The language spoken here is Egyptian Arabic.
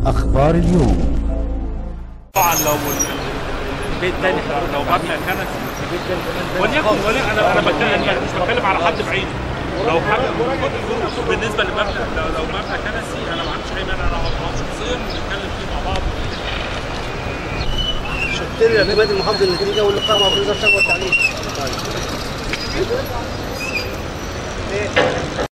أخبار اليوم طبعا لو البيت تاني لو مبنى كنسي وليكن وليكن انا انا بتكلم أنا مش بتكلم على حد بعيد لو حد بالنسبه لمبنى لو لو مبنى كنسي انا ما عنديش اي مانع انا اقعد معاهم شخصيا ونتكلم فيه مع بعض شفت لي يا بادي المحافظ النتيجه واللقاء مع وزاره الشباب والتعليم